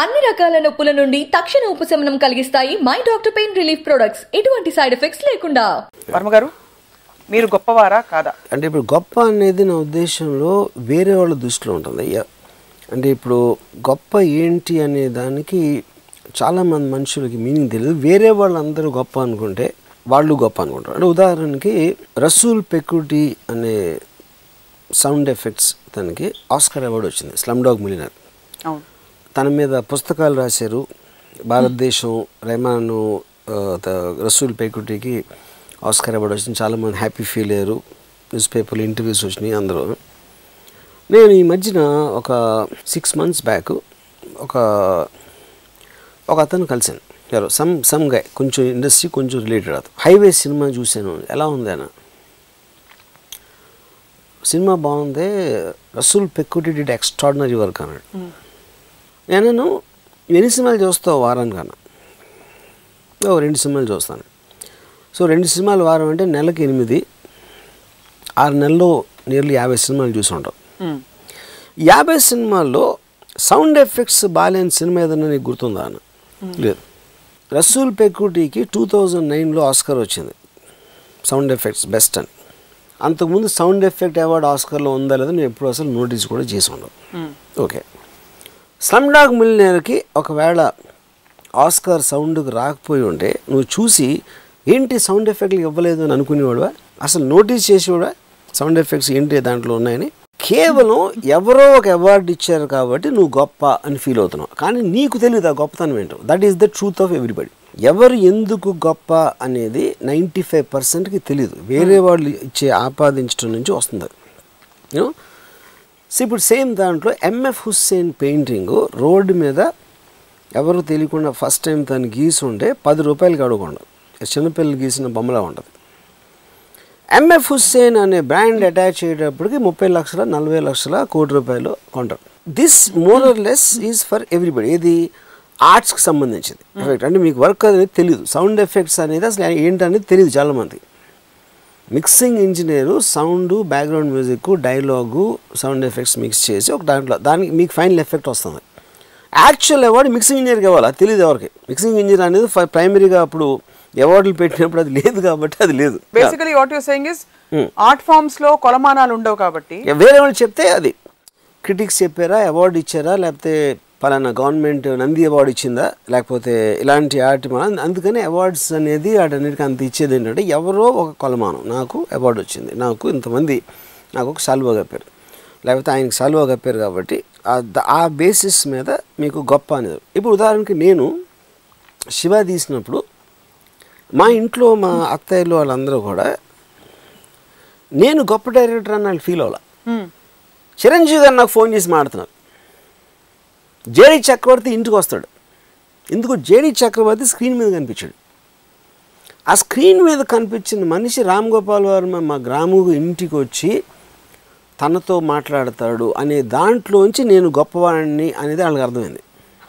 అన్ని రకాల నొప్పుల నుండి తక్షణ ఉపశమనం కలిగిస్తాయి my doctor pain relief products ఎటువంటి సైడ్ ఎఫెక్ట్స్ లేకుండా వర్మ గారు మీరు గొప్పవారా కాదా అంటే ఇప్పుడు గొప్ప అనేది నా ఉద్దేశంలో వేరే వాళ్ళ దృష్టిలో ఉంటుంది ఎ- అంటే ఇప్పుడు గొప్ప ఏంటి అనే దానికి చాలామంది మనుషులకి మీనింగ్ తెలియదు వేరే వాళ్ళందరూ గొప్ప అనుకుంటే వాళ్ళు గొప్ప అనుకుంటారు అంటే ఉదాహరణకి రసూల్ పెక్యూటీ అనే సౌండ్ ఎఫెక్ట్స్ తనకి ఆస్కర్ అవార్డు వచ్చింది స్లమ్ డాగ్ మిలినర్ అవును తన మీద పుస్తకాలు రాశారు భారతదేశం రెహమాను ఆ, త- రసూల్ పేకుటీకి ఆస్కర్ అవార్డు వచ్చింది చాలామంది హ్యాపీ ఫీల్ అయ్యారు న్యూస్ పేపర్లు ఇంటర్వ్యూస్ వచ్చినాయి అందరూ నేను ఈ మధ్యన ఒక సిక్స్ మంత్స్ బ్యాక్ ఒక ఒక అతను కలిశాను ఎవరు సమ్ సమ్ గై కొంచెం ఇండస్ట్రీ కొంచెం రిలేటెడ్ అతను హైవే సినిమా చూశాను ఎలా ఉంది అన్న సినిమా బాగుంది Resul Pookutty did extraordinary work అన్నాడు నేను నువ్వు ఎన్ని సినిమాలు చూస్తావు వారానికి అన్న ఓ రెండు సినిమాలు చూస్తాను సో రెండు సినిమాలు వారం అంటే నెలకి ఎనిమిది ఆరు నెలల్లో నియర్లీ యాభై సినిమాలు చూసి ఉంటావు మ్మ్. యాభై సినిమాల్లో సౌండ్ ఎఫెక్ట్స్ బాగాలేని సినిమా ఏదన్నా నీకు గుర్తుందా అన్న లేదు రసూల్ పెక్కుటీకి టూ థౌజండ్ నైన్లో ఆస్కర్ వచ్చింది సౌండ్ ఎఫెక్ట్స్ బెస్ట్ అని అంతకుముందు సౌండ్ ఎఫెక్ట్ అవార్డు ఆస్కర్లో ఉందా లేదో నేను ఎప్పుడు అసలు నోటీస్ కూడా చేసి ఉండవు మ్మ్. ఓకే స్లమ్ డాగ్ మిలినర్కి ఒకవేళ ఆస్కార్ సౌండ్కి రాకపోయి ఉంటే నువ్వు చూసి ఏంటి సౌండ్ ఎఫెక్ట్లు ఇవ్వలేదు అని అనుకునేవాడువా అసలు నోటీస్ చేసేవాడా సౌండ్ ఎఫెక్ట్స్ ఏంటి దాంట్లో ఉన్నాయని కేవలం ఎవరో ఒక అవార్డు ఇచ్చారు కాబట్టి నువ్వు గొప్ప అని ఫీల్ అవుతున్నావు కానీ నీకు తెలియదు ఆ గొప్పతనం ఏంటో that is the truth of everybody ఎవరు ఎందుకు గొప్ప అనేది నైంటీ ఫైవ్ పర్సెంట్కి తెలియదు వేరే వాళ్ళు ఇచ్చే ఆపాదించడం నుంచి వస్తుంది అది యూనో సో ఇప్పుడు సేమ్ దాంట్లో ఎంఎఫ్ హుస్సేన్ పెయింటింగ్ రోడ్డు మీద ఎవరు తెలియకుండా ఫస్ట్ టైం తను గీసి ఉంటే పది రూపాయలకి అడగకుండా చిన్నపిల్లలు గీసిన బొమ్మలా ఉంటుంది ఎంఎఫ్ హుస్సేన్ అనే బ్రాండ్ అటాచ్ అయ్యేటప్పటికి ముప్పై లక్షల నలభై లక్షల కోటి రూపాయలు కొంటారు this more or less is for everybody ఏది ఆర్ట్స్కి సంబంధించింది ఎఫెక్ట్ అంటే మీకు వర్క్ అనేది తెలియదు సౌండ్ ఎఫెక్ట్స్ అనేది అసలు ఏంటనేది తెలియదు చాలామందికి mixing engineer sound background music dialogue sound effects mix చేసి ఒక దాంట్లో దానికి మీకు ఫైనల్ ఎఫెక్ట్ వస్తుంది యాక్చువల్ అవార్డు మిక్సింగ్ ఇంజనీర్కి ఇవ్వాలి అది తెలియదు ఎవరికి మిక్సింగ్ ఇంజనీర్ అనేది ఫ- ప్రైమరీగా అప్పుడు అవార్డులు పెట్టినప్పుడు అది లేదు కాబట్టి అది లేదు basically what you're saying is art forms లో కొలమానాలు ఉండవు కాబట్టి ఇక వేరే వాళ్ళు చెప్తే అది క్రిటిక్స్ చెప్పారా అవార్డు ఇచ్చారా లేకపోతే పలానా గవర్నమెంట్ నంది అవార్డు ఇచ్చిందా లేకపోతే ఇలాంటి ఆర్ట్ మన అందుకని అవార్డ్స్ అనేది వాటన్నిటికీ అంత ఇచ్చేది ఏంటంటే ఎవరో ఒక కొలమానం నాకు అవార్డు వచ్చింది నాకు ఇంతమంది నాకు ఒక సాల్వా కప్పారు లేకపోతే ఆయనకి సాల్వా కప్పారు కాబట్టి ఆ- ద- ఆ బేసిస్ మీద మీకు గొప్ప అనేది ఇప్పుడు ఉదాహరణకి నేను శివ తీసినప్పుడు మా ఇంట్లో మా అత్తయ్యలు వాళ్ళందరూ కూడా నేను గొప్ప డైరెక్టర్ అని వాళ్ళు ఫీల్ అవ్వాల మ్మ్. చిరంజీవి గారు నాకు ఫోన్ చేసి మాడుతున్నారు జేడి చక్రవర్తి ఇంటికి వస్తాడు ఎందుకు జేడి చక్రవర్తి స్క్రీన్ మీద కనిపించాడు ఆ స్క్రీన్ మీద కనిపించిన మనిషి రామ్ గోపాల్ వర్మ మా గ్రాముకు ఇంటికి వచ్చి తనతో మాట్లాడతాడు అనే దాంట్లోంచి నేను గొప్పవాడిని అనేది వాళ్ళకి అర్థమైంది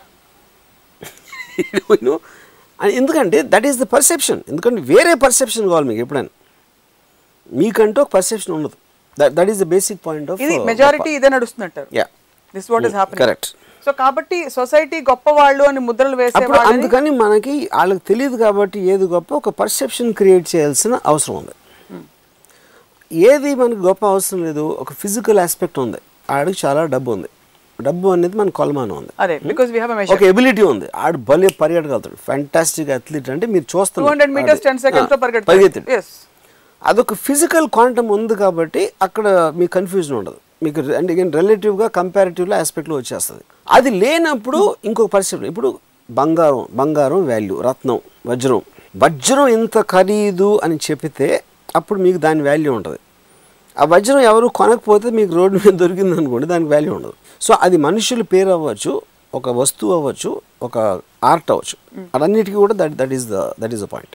You know? and ఎందుకంటే దట్ ఈస్ ద పర్సెప్షన్ ఎందుకంటే వేరే పర్సెప్షన్ కావాలి మీకు ఎప్పుడైనా మీకంటూ ఒక పర్సెప్షన్ ఉండదు that is the basic point of ఇది మెజారిటీ ఇదే నడుస్తున్నట్టు yeah this what is happening correct so కాబట్టి సొసైటీ గొప్ప వాళ్ళు అని ముద్రలు వేసే అప్పుడు వాళ్ళని అందుకని మనకి వాళ్ళకి తెలియదు కాబట్టి ఏది గొప్ప ఒక పర్సెప్షన్ క్రియేట్ చేయాల్సిన అవసరం ఉంది ఏది మనకి గొప్ప అవసరం లేదు ఒక ఫిజికల్ ఆస్పెక్ట్ ఉంది ఆడికి చాలా డబ్బు ఉంది డబ్బు అనేది మన కొలమానం ఉంది అదే బికాస్ వీ హ్యావ్ ఒక ఎబిలిటీ ఉంది ఆడు భలే పరిగెట్టగలుగుతాడు ఫ్యాంటాస్టిక్ అథ్లీట్ అంటే మీరు two hundred meters ten seconds లో పరిగెత్తాడు పరిగెత్తాడు ఎస్ అదొక ఫిజికల్ క్వాంటమ్ ఉంది కాబట్టి అక్కడ మీకు కన్ఫ్యూజన్ ఉండదు మీకు అంటే రిలేటివ్గా కంపారిటివ్లో ఆస్పెక్ట్లో వచ్చేస్తుంది అది లేనప్పుడు ఇంకొక పరిస్థితి ఇప్పుడు బంగారం బంగారం వాల్యూ రత్నం వజ్రం వజ్రం ఇంత ఖరీదు అని చెప్తే అప్పుడు మీకు దాని వాల్యూ ఉంటుంది ఆ వజ్రం ఎవరు కొనకపోతే మీకు రోడ్డు మీద దొరికింది అనుకోండి దానికి వాల్యూ ఉండదు సో అది మనుషుల పేరు అవ్వచ్చు ఒక వస్తువు అవ్వచ్చు ఒక ఆర్ట్ అవ్వచ్చు అన్నిటికీ కూడా that that is the that is the point